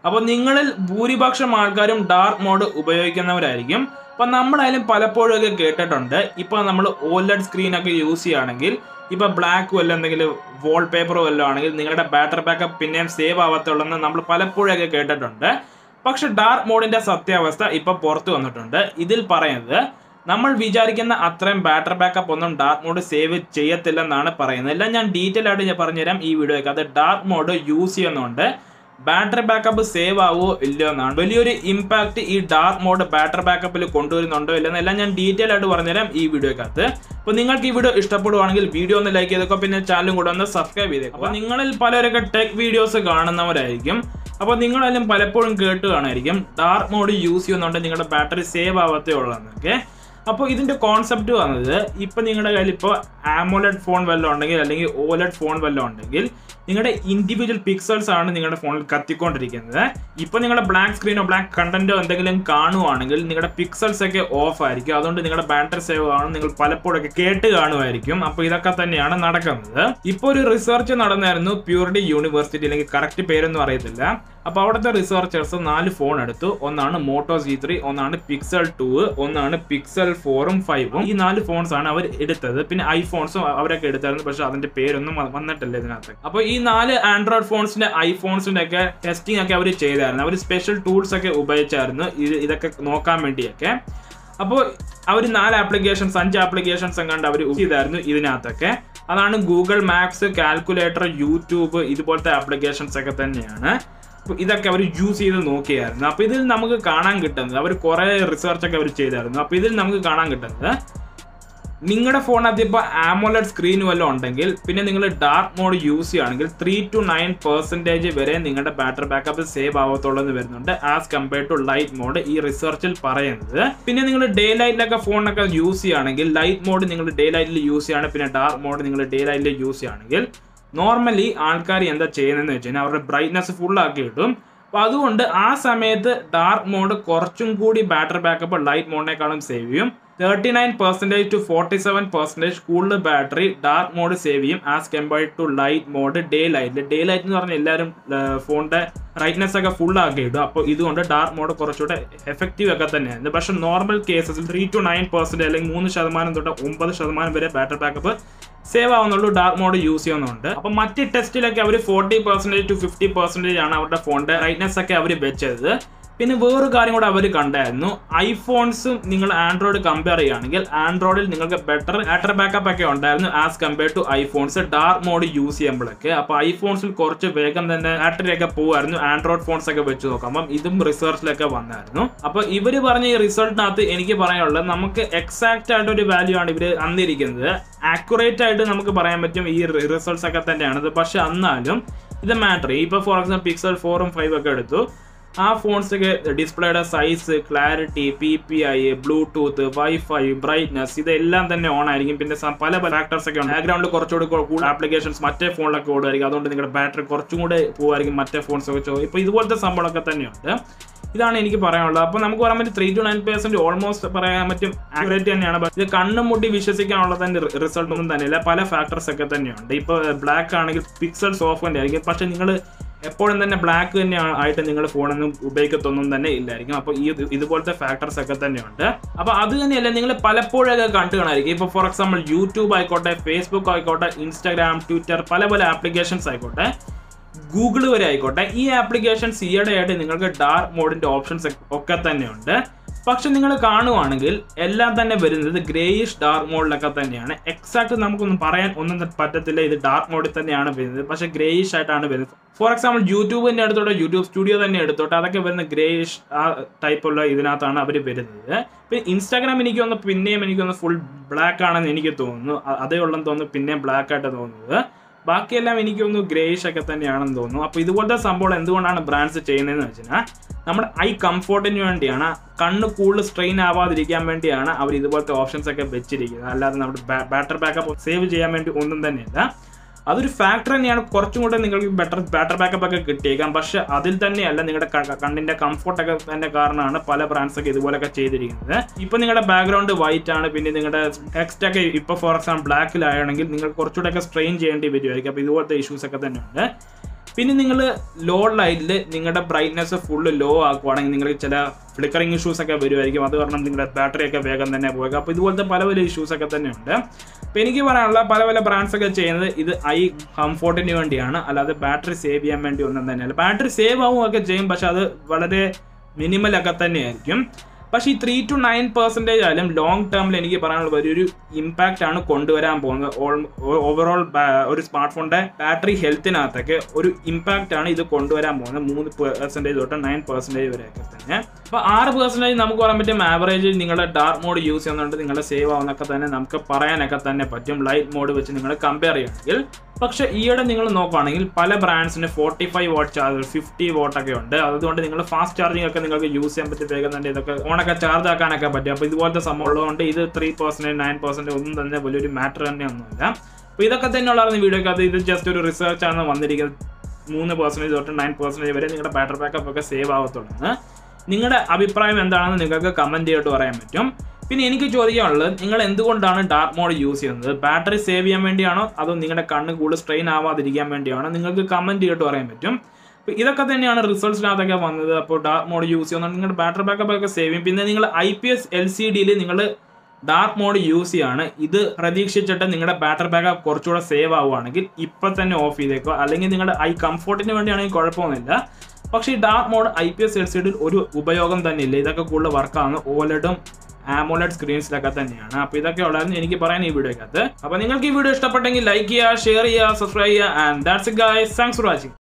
അപ്പോൾ നിങ്ങളിൽ ഭൂരിപക്ഷം ആൾക്കാരും ഡാർക്ക് മോഡ് ഉപയോഗിക്കുന്നവരായിരിക്കും അപ്പം നമ്മളായാലും പലപ്പോഴും ഒക്കെ കേട്ടിട്ടുണ്ട് ഇപ്പോൾ നമ്മൾ ഓലഡ് സ്ക്രീൻ ഒക്കെ യൂസ് ചെയ്യുകയാണെങ്കിൽ ഇപ്പോൾ ബ്ലാക്ക് വല്ല എന്തെങ്കിലും വാൾ പേപ്പർ വല്ലതും ആണെങ്കിൽ നിങ്ങളുടെ ബാറ്ററി ബാക്കപ്പ് പിന്നെയും സേവ് ആവത്തുള്ളെന്ന് നമ്മൾ പലപ്പോഴും ഒക്കെ കേട്ടിട്ടുണ്ട് പക്ഷെ ഡാർക്ക് മോഡിന്റെ സത്യാവസ്ഥ ഇപ്പൊ പുറത്തു വന്നിട്ടുണ്ട് ഇതിൽ പറയുന്നത് നമ്മൾ വിചാരിക്കുന്ന അത്രയും ബാറ്ററി ബാക്കപ്പ് ഒന്നും ഡാർക്ക് മോഡ് സേവ് ചെയ്യത്തില്ലെന്നാണ് പറയുന്നത് എല്ലാം ഞാൻ ഡീറ്റെയിൽ ആയിട്ട് ഞാൻ പറഞ്ഞുതരാം ഈ വീഡിയോയ്ക്ക് അത് ഡാർക്ക് മോഡ് യൂസ് ചെയ്യുന്നുണ്ട് ബാറ്ററി ബാക്കപ്പ് സേവ് ആവുമോ ഇല്ലയോ എന്നാണ് വലിയൊരു ഇമ്പാക്ട് ഈ ഡാർക്ക് മോഡ് ബാറ്ററി ബാക്കപ്പിൽ കൊണ്ടുവരുന്നുണ്ടോ ഇല്ലെന്ന് എല്ലാം ഞാൻ ഡീറ്റെയിൽ ആയിട്ട് പറഞ്ഞുതരാം ഈ വീഡിയോക്കകത്ത് അപ്പോൾ നിങ്ങൾക്ക് ഈ വീഡിയോ ഇഷ്ടപ്പെടുവാണെങ്കിൽ വീഡിയോ ഒന്ന് ലൈക്ക് ചെയ്തേക്കോ പിന്നെ ചാനലും കൂടെ ഒന്ന് സബ്സ്ക്രൈബ് ചെയ്തേക്കോ അപ്പോൾ നിങ്ങളിൽ പലരൊക്കെ ടെക് വീഡിയോസ് കാണുന്നവരായിരിക്കും അപ്പോൾ നിങ്ങളെല്ലാം പലപ്പോഴും കേട്ട് കാണായിരിക്കും ഡാർക്ക് മോഡ് യൂസ് ചെയ്യുന്നുണ്ട് നിങ്ങളുടെ ബാറ്ററി സേവ് ആവത്തേ ഉള്ളതെന്നൊക്കെ അപ്പോൾ ഇതിന്റെ കോൺസെപ്റ്റ് വന്നത് ഇപ്പൊ നിങ്ങളുടെ കയ്യിൽ ഇപ്പോൾ ആമോലഡ് ഫോൺ വല്ലതും ഉണ്ടെങ്കിൽ അല്ലെങ്കിൽ ഓലഡ് ഫോൺ വല്ലതും ഉണ്ടെങ്കിൽ നിങ്ങളുടെ ഇൻഡിവിജ്വൽ പിക്സൽസ് ആണ് നിങ്ങളുടെ ഫോണിൽ കത്തിക്കൊണ്ടിരിക്കുന്നത് ഇപ്പൊ നിങ്ങളുടെ ബ്ലാക്ക് സ്ക്രീനോ ബ്ലാക്ക് കണ്ടന്റോ എന്തെങ്കിലും കാണുവാണെങ്കിൽ നിങ്ങളുടെ പിക്സൽസ് ഒക്കെ ഓഫ് ആയിരിക്കും അതുകൊണ്ട് നിങ്ങളുടെ ബാറ്ററി സേവ് ആണ് നിങ്ങൾ പലപ്പോഴൊക്കെ കേട്ട് കാണുമായിരിക്കും അപ്പൊ ഇതൊക്കെ തന്നെയാണ് നടക്കുന്നത് ഇപ്പോൾ ഒരു റിസർച്ച് നടന്നായിരുന്നു പ്യൂരിറ്റി യൂണിവേഴ്സിറ്റി അല്ലെങ്കിൽ കറക്റ്റ് പേരൊന്നും അറിയത്തില്ല അപ്പൊ അവിടുത്തെ റിസർച്ചേഴ്സ് നാല് ഫോൺ എടുത്തു ഒന്നാണ് മോട്ടോ ജി ത്രീ ഒന്നാണ് പിക്സൽ ടു ഒന്നാണ് പിക്സൽ ഫോറും ഫൈവും ഈ നാല് ഫോൺസ് ആണ് അവർ എടുത്തത് പിന്നെ ഐഫോൺസും അവരൊക്കെ എടുത്തായിരുന്നു പക്ഷെ അതിന്റെ പേരൊന്നും വ- വന്നിട്ടില്ല ഇതിനകത്ത് അപ്പൊ ഈ നാല് ആൻഡ്രോയിഡ് ഫോൺസിന്റെ ഐഫോൺസിന്റെ ഒക്കെ ടെസ്റ്റിംഗ് ഒക്കെ അവർ ചെയ്തായിരുന്നു അവർ സ്പെഷ്യൽ ടൂൾസ് ഒക്കെ ഉപയോഗിച്ചായിരുന്നു ഇത് ഇതൊക്കെ നോക്കാൻ വേണ്ടിയൊക്കെ അപ്പോൾ അവർ നാല് ആപ്ലിക്കേഷൻസ് അഞ്ച് ആപ്ലിക്കേഷൻസ് എങ്ങാണ്ട് അവർ ചെയ്തായിരുന്നു ഇതിനകത്തൊക്കെ അതാണ് ഗൂഗിൾ മാപ്സ് കാൽക്കുലേറ്റർ യൂട്യൂബ് ഇതുപോലത്തെ ആപ്ലിക്കേഷൻസ് ഒക്കെ തന്നെയാണ് അപ്പൊ ഇതൊക്കെ അവർ യൂസ് ചെയ്ത് നോക്കിയായിരുന്നു അപ്പൊ ഇതിൽ നമുക്ക് കാണാൻ കിട്ടുന്നത് അവർ കുറെ റിസർച്ച് ഒക്കെ അവർ ചെയ്തായിരുന്നു അപ്പൊ ഇതിൽ നമുക്ക് കാണാൻ കിട്ടുന്നത് നിങ്ങളുടെ ഫോണിനകത്ത് ഇപ്പോൾ ആമോലഡ് സ്ക്രീൻ വല്ലതും ഉണ്ടെങ്കിൽ പിന്നെ നിങ്ങൾ ഡാർക്ക് മോഡ് യൂസ് ചെയ്യുകയാണെങ്കിൽ ത്രീ ടു നയൻ പെർസെൻറ്റേജ് വരെ നിങ്ങളുടെ ബാറ്ററി ബാക്കപ്പ് സേവ് ആവത്തുള്ളൂ എന്ന് വരുന്നുണ്ട് as compared to light mode ഈ റിസർച്ചിൽ പറയുന്നത് പിന്നെ നിങ്ങൾ ഡേ ലൈറ്റിലൊക്കെ ഫോണൊക്കെ യൂസ് ചെയ്യുകയാണെങ്കിൽ ലൈറ്റ് മോഡ് നിങ്ങൾ ഡേ ലൈറ്റിൽ യൂസ് ചെയ്യുകയാണെങ്കിൽ പിന്നെ ഡാർക്ക് മോഡ് നിങ്ങൾ ഡേ ലൈറ്റിൽ യൂസ് ചെയ്യുകയാണെങ്കിൽ നോർമലി ആൾക്കാർ എന്താ ചെയ്യുന്നതെന്ന് വെച്ച് കഴിഞ്ഞാൽ അവരുടെ ബ്രൈറ്റ്നസ് ഫുൾ ആക്കി കിട്ടും അപ്പൊ അതുകൊണ്ട് ആ സമയത്ത് ഡാർക്ക് മോഡ് കുറച്ചും കൂടി ബാറ്ററി ബാക്കപ്പ് ലൈറ്റ് മോഡിനേക്കാളും സേവ് ചെയ്യും thirty nine percentage to forty seven percentage കൂടുതൽ ബാറ്ററി ഡാർക്ക് മോഡ് സേവ് ചെയ്യും as compared to light mode day ലൈറ്റിൽ ഡേ ലൈറ്റ് എന്ന് പറഞ്ഞാൽ എല്ലാവരും ഫോണിന്റെ ബ്രൈറ്റ്നസ് ഒക്കെ ഫുൾ ആക്കി ഇടും അപ്പോൾ ഇതുകൊണ്ട് ഡാർക്ക് മോഡ് കുറച്ചുകൂടെ എഫക്റ്റീവ് ഒക്കെ തന്നെയാണ് പക്ഷെ നോർമൽ കേസസിൽ ത്രീ ടു നയൻ പെർസെൻറ്റ് അല്ലെങ്കിൽ മൂന്ന് ശതമാനം തൊട്ട് ഒമ്പത് ശതമാനം വരെ ബാറ്ററി ബാക്കപ്പ് സേവ് ആവുന്നുള്ളൂ ഡാർക്ക് മോഡ് യൂസ് ചെയ്യുന്നുണ്ട് അപ്പൊ മറ്റ് ടെസ്റ്റിലൊക്കെ അവർ forty percentage to fifty percentage ആണ് അവരുടെ ഫോണിന്റെ ബ്രൈറ്റ്നസ് ഒക്കെ അവർ വെച്ചത് പിന്നെ വേറൊരു കാര്യം കൂടെ അവർ കണ്ടായിരുന്നു ഐഫോൺസും നിങ്ങൾ ആൻഡ്രോയിഡ് കമ്പയർ ചെയ്യുകയാണെങ്കിൽ ആൻഡ്രോയിഡിൽ നിങ്ങൾക്ക് ബെറ്റർ ബാറ്ററി ബാക്കപ്പ് ഒക്കെ ഉണ്ടായിരുന്നു as compare to iPhones dark mode use ചെയ്യുമ്പോഴൊക്കെ അപ്പൊ ഐഫോൺസിൽ കുറച്ച് വേഗം തന്നെ ബാറ്ററി ഒക്കെ പോകുമായിരുന്നു ആൻഡ്രോയിഡ് ഫോൺസ് ഒക്കെ വെച്ച് നോക്കുമ്പോൾ ഇതും റിസർച്ചിലൊക്കെ വന്നായിരുന്നു അപ്പൊ ഇവര് പറഞ്ഞ ഈ റിസൾട്ടിനകത്ത് എനിക്ക് പറയാനുള്ളത് നമുക്ക് എക്സാക്ട് ആയിട്ട് ഒരു വാല്യൂ ആണ് ഇവര് അന്നിരിക്കുന്നത് ആക്യുറേറ്റ് ആയിട്ട് നമുക്ക് പറയാൻ പറ്റും ഈ റിസൾട്ട്സ് ഒക്കെ തന്നെയാണ് പക്ഷെ എന്നാലും ഇത് മാറ്റർ ഇപ്പൊ ഫോർ എക്സാമ്പിൾ പിക്സൽ ഫോറും ഫൈവ് ഒക്കെ എടുത്തു ആ ഫോൺസൊക്കെ ഡിസ്പ്ലേയുടെ size clarity P P I Bluetooth WiFi brightness ഇതെല്ലാം തന്നെ ഓൺ ആയിരിക്കും പിന്നെ സ- പല പല ഫാക്ടേഴ്സ് ഒക്കെ ഉണ്ട് ബാക്ക്ഗ്രൗണ്ടിൽ കുറച്ചുകൂടി കൂ- കൂടുതൽ ആപ്ലിക്കേഷൻസ് മറ്റേ ഫോണിലൊക്കെ ഓടുമായിരിക്കും അതുകൊണ്ട് നിങ്ങളുടെ ബാറ്ററി കുറച്ചും കൂടെ പോകുമായിരിക്കും മറ്റേ ഫോൺസ് ഒക്കെ ചോ- ഇപ്പൊ ഇതുപോലത്തെ സംഭവങ്ങളൊക്കെ തന്നെയുണ്ട് ഇതാണ് എനിക്ക് പറയാനുള്ളത് അപ്പോൾ നമുക്ക് പറയാൻ പറ്റും three to nine percent almost പറയാൻ പറ്റും ആക്യുറേറ്റ് തന്നെയാണ് But ഇത് കണ്ണും മുട്ടി വിശ്വസിക്കാനുള്ള തന്നെ റിസൾട്ട് ഒന്നും തന്നെയില്ല പല ഫാക്ടേഴ്സ് ഒക്കെ തന്നെയുണ്ട് ഇപ്പോൾ ബ്ലാക്ക് ആണെങ്കിൽ പിക്സൽസ് ഓഫ് തന്നെ ആയിരിക്കും പക്ഷെ നിങ്ങൾ എപ്പോഴും തന്നെ ബ്ലാക്ക് തന്നെ ആ- ആയിട്ട് നിങ്ങൾ ഫോണൊന്നും ഉപയോഗിക്കത്തൊന്നും തന്നെ ഇല്ലായിരിക്കും അപ്പോൾ ഈ ഇത് ഇതുപോലത്തെ ഫാക്ടേഴ്സ് ഒക്കെ തന്നെയുണ്ട് അപ്പോൾ അത് തന്നെയല്ല നിങ്ങൾ പലപ്പോഴൊക്കെ കണ്ടു കാണായിരിക്കും ഇപ്പോൾ ഫോർ എക്സാമ്പിൾ യൂട്യൂബ് ആയിക്കോട്ടെ ഫേസ്ബുക്ക് ആയിക്കോട്ടെ ഇൻസ്റ്റാഗ്രാം ട്വിറ്റർ പല പല ആപ്ലിക്കേഷൻസ് ആയിക്കോട്ടെ ഗൂഗിൾ വരെ ആയിക്കോട്ടെ ഈ ആപ്ലിക്കേഷൻസ് ഈയിടെയായിട്ട് നിങ്ങൾക്ക് ഡാർക്ക് മോഡിന്റെ ഓപ്ഷൻസ് ഒക്കെ തന്നെയുണ്ട് പക്ഷെ നിങ്ങൾ കാണുവാണെങ്കിൽ എല്ലാം തന്നെ വരുന്നത് ഗ്രേയിഷ് ഡാർക്ക് മോഡിലൊക്കെ തന്നെയാണ് എക്സാക്ട് നമുക്കൊന്നും പറയാൻ ഒന്നും ത- പറ്റത്തില്ല ഇത് ഡാർക്ക് മോഡിൽ തന്നെയാണ് വരുന്നത് പക്ഷെ ഗ്രേയിഷ് ആയിട്ടാണ് വരുന്നത് ഫോർ എക്സാമ്പിൾ യൂട്യൂബിന്റെ അടുത്തോട്ടെ യൂട്യൂബ് സ്റ്റുഡിയോ തന്നെ എടുത്തോട്ടെ അതൊക്കെ വരുന്ന ഗ്രേയിഷ് ആ ടൈപ്പുള്ള ഇതിനകത്താണ് അവർ വരുന്നത് പിന്നെ ഇൻസ്റ്റാഗ്രാം എനിക്ക് തോന്നുന്നു പിന്നെയും എനിക്ക് തോന്നുന്നു ഫുൾ ബ്ലാക്ക് ആണെന്ന് എനിക്ക് തോന്നുന്നു അ- അതേ ഉള്ളെന്ന് തോന്നുന്നു പിന്നെയും ബ്ലാക്ക് ആയിട്ട് തോന്നുന്നത് ബാക്കിയെല്ലാം എനിക്ക് തോന്നുന്നു ഗ്രേയിഷ് ഒക്കെ തന്നെയാണെന്ന് തോന്നുന്നു അപ്പോൾ ഇതുപോലത്തെ സംഭവം എന്തുകൊണ്ടാണ് ബ്രാൻഡ്സ് ചെയ്യുന്നതെന്ന് വെച്ചാൽ നമ്മുടെ ഐ കംഫോർട്ടിന് വേണ്ടിയാണ് കണ്ണ് കൂടുതൽ സ്ട്രെയിൻ ആവാതിരിക്കാൻ വേണ്ടിയാണ് അവർ ഇതുപോലത്തെ ഓപ്ഷൻസ് ഒക്കെ വെച്ചിരിക്കുന്നത് അല്ലാതെ നമ്മുടെ ബാറ്ററി ബാക്കപ്പ് സേവ് ചെയ്യാൻ വേണ്ടി ഒന്നും തന്നെയല്ല അതൊരു ഫാക്ടർ തന്നെയാണ് കുറച്ചും കൂടെ നിങ്ങൾക്ക് ബെറ്റർ ബാറ്ററി ബാക്കപ്പ് ഒക്കെ കിട്ടിയേക്കാം പക്ഷെ അതിൽ തന്നെയല്ല നിങ്ങളുടെ ക- കണ്ണിന്റെ കംഫർട്ടൊക്കെ തന്നെ കാരണമാണ് പല ബ്രാൻഡ്സ് ഒക്കെ ഇതുപോലൊക്കെ ചെയ്തിരിക്കുന്നത് ഇപ്പൊ നിങ്ങളുടെ ബാക്ക്ഗ്രൗണ്ട് വൈറ്റ് ആണ് പിന്നെ നിങ്ങളുടെ ടെക്സ്റ്റ് ഒക്കെ ഇപ്പൊ ഫോർ എക്സാമ്പിൾ ബ്ലാക്കിലാണെങ്കിൽ നിങ്ങൾ കുറച്ചുകൂടെ ഒക്കെ സ്ട്രെയിൻ ചെയ്യേണ്ടി വരുമായിരിക്കും അപ്പൊ ഇതുപോലത്തെ ഇഷ്യൂസ് ഒക്കെ തന്നെയുണ്ട് പിന്നെ നിങ്ങൾ ലോ ലൈറ്റിൽ നിങ്ങളുടെ ബ്രൈറ്റ്നെസ് ഫുള്ള് ലോ ആക്കുവാണെങ്കിൽ നിങ്ങൾക്ക് ചില ഫ്ലിക്കറിങ് ഇഷ്യൂസ് ഒക്കെ വരുമായിരിക്കും അത് കാരണം നിങ്ങളുടെ ബാറ്ററി ഒക്കെ വേഗം തന്നെ പോകുക അപ്പോൾ ഇതുപോലത്തെ പല പല ഇഷ്യൂസ് ഒക്കെ തന്നെയുണ്ട് അപ്പോൾ എനിക്ക് പറയാനുള്ള പല പല ബ്രാൻഡ്സ് ഒക്കെ ചെയ്യുന്നത് ഇത് ഐ കംഫോർട്ടിന് വേണ്ടിയാണ് അല്ലാതെ ബാറ്ററി സേവ് ചെയ്യാൻ വേണ്ടി ഒന്നും തന്നെയല്ല ബാറ്ററി സേവ് ആവുകയൊക്കെ ചെയ്യും പക്ഷെ അത് വളരെ മിനിമൽ ഒക്കെ തന്നെയായിരിക്കും പക്ഷേ ഈ ത്രീ ടു നയൻ പെർസെൻറ്റേജ് ആയാലും ലോങ് ടേമിൽ എനിക്ക് പറയാനുള്ള വലിയൊരു ഇമ്പാക്റ്റ് ആണ് കൊണ്ടുവരാൻ പോകുന്നത് ഓവറോൾ ഒരു സ്മാർട്ട് ഫോണിന്റെ ബാറ്ററി ഹെൽത്തിനകത്തൊക്കെ ഒരു ഇമ്പാക്റ്റ് ആണ് ഇത് കൊണ്ടുവരാൻ പോകുന്നത് മൂന്ന് പെർസെൻറ്റേജ് തൊട്ട് നയൻ പെർസെൻറ്റേജ് വരെയൊക്കെ തന്നെ അപ്പോൾ ആറ് പെർസെൻറ്റേജ് നമുക്ക് പറയാൻ പറ്റും ആവറേജ് നിങ്ങളുടെ ഡാർക്ക് മോഡ് യൂസ് ചെയ്യുന്നുണ്ട് നിങ്ങളുടെ സേവ് ആവുന്നൊക്കെ തന്നെ നമുക്ക് പറയാനൊക്കെ തന്നെ പറ്റും ലൈറ്റ് മോഡ് വെച്ച് നിങ്ങൾ കമ്പയർ ചെയ്യുകയാണെങ്കിൽ പക്ഷേ ഈയിടെ നിങ്ങൾ നോക്കുകയാണെങ്കിൽ പല ബ്രാൻഡ്സിന് forty five watt charger fifty watt ഒക്കെ ഉണ്ട് അതുകൊണ്ട് നിങ്ങൾ ഫാസ്റ്റ് ചാർജിങ് ഒക്കെ നിങ്ങൾക്ക് യൂസ് ചെയ്യാൻ പറ്റും വേഗം തന്നെ ഇതൊക്കെ ഫോണൊക്കെ ചാർജ് ആക്കാനൊക്കെ പറ്റും അപ്പോൾ ഇതുപോലത്തെ സംഭവം ഉള്ളതുകൊണ്ട് ഇത് ത്രീ പെർസെൻറ്റേജ് നയൻ പെർസെൻറ്റേജ് ഒന്നും തന്നെ വലിയൊരു മാറ്റർ തന്നെ ഒന്നുമില്ല അപ്പോൾ ഇതൊക്കെ തന്നെയുള്ളതാണ് വീഡിയോക്ക് അത് ഇത് ജസ്റ്റ് ഒരു റിസർച്ച് ആണ് വന്നിരിക്കുന്നത് മൂന്ന് പെർസെൻറ്റേജ് തൊട്ട് നയൻ പെർസെൻറ്റേജ് വരെ നിങ്ങളുടെ ബാറ്ററി ബാക്കപ്പ് ഒക്കെ സേവ് ആവത്തുള്ളൂ നിങ്ങളുടെ അഭിപ്രായം എന്താണെന്ന് നിങ്ങൾക്ക് കമൻറ്റ് ചെയ്തിട്ട് പറയാൻ പറ്റും പിന്നെ എനിക്ക് ചോദിക്കാനുള്ളത് നിങ്ങൾ എന്തുകൊണ്ടാണ് ഡാർക്ക് മോഡ് യൂസ് ചെയ്യുന്നത് ബാറ്ററി സേവ് ചെയ്യാൻ വേണ്ടിയാണോ അതോ നിങ്ങളുടെ കണ്ണ് കൂടുതൽ സ്ട്രെയിൻ ആവാതിരിക്കാൻ വേണ്ടിയാണോ നിങ്ങൾക്ക് കമൻറ്റ് ചെയ്തിട്ട് പറയാൻ പറ്റും അപ്പോൾ ഇതൊക്കെ തന്നെയാണ് റിസൾട്ട്സിനകത്തൊക്കെ വന്നത് അപ്പോൾ ഡാർക്ക് മോഡ് യൂസ് ചെയ്യുന്നത് നിങ്ങളുടെ ബാറ്ററി ബാക്കപ്പ് ഒക്കെ സേവ് ചെയ്യും പിന്നെ നിങ്ങൾ I P S L C ഡിയിൽ നിങ്ങൾ ഡാർക്ക് മോഡ് യൂസ് ചെയ്യാണ് ഇത് പ്രതീക്ഷിച്ചിട്ട് നിങ്ങളുടെ ബാറ്ററി ബാക്കപ്പ് കുറച്ചുകൂടെ സേവ് ആവുകയാണെങ്കിൽ ഇപ്പം തന്നെ ഓഫ് ചെയ്തേക്കുക അല്ലെങ്കിൽ നിങ്ങളുടെ ഐ കംഫോർട്ടിന് വേണ്ടിയാണെങ്കിൽ കുഴപ്പമൊന്നുമില്ല പക്ഷേ ഈ dark mode I P S L C ഡിയിൽ ഒരു ഉപയോഗം തന്നെ ഇല്ല ഇതൊക്കെ കൂടുതൽ വർക്കാണ് ഓലഡും ആമോലഡ് സ്ക്രീൻസിലൊക്കെ തന്നെയാണ് അപ്പോൾ ഇതൊക്കെ ഉള്ളായിരുന്നു എനിക്ക് പറയാൻ ഈ വീഡിയോക്കകത്ത് അപ്പോൾ നിങ്ങൾക്ക് ഈ വീഡിയോ ഇഷ്ടപ്പെട്ടെങ്കിൽ ലൈക്ക് ചെയ്യുക ഷെയർ ചെയ്യുക സബ്സ്ക്രൈബ് ചെയ്യുക and that's guys thanks for watching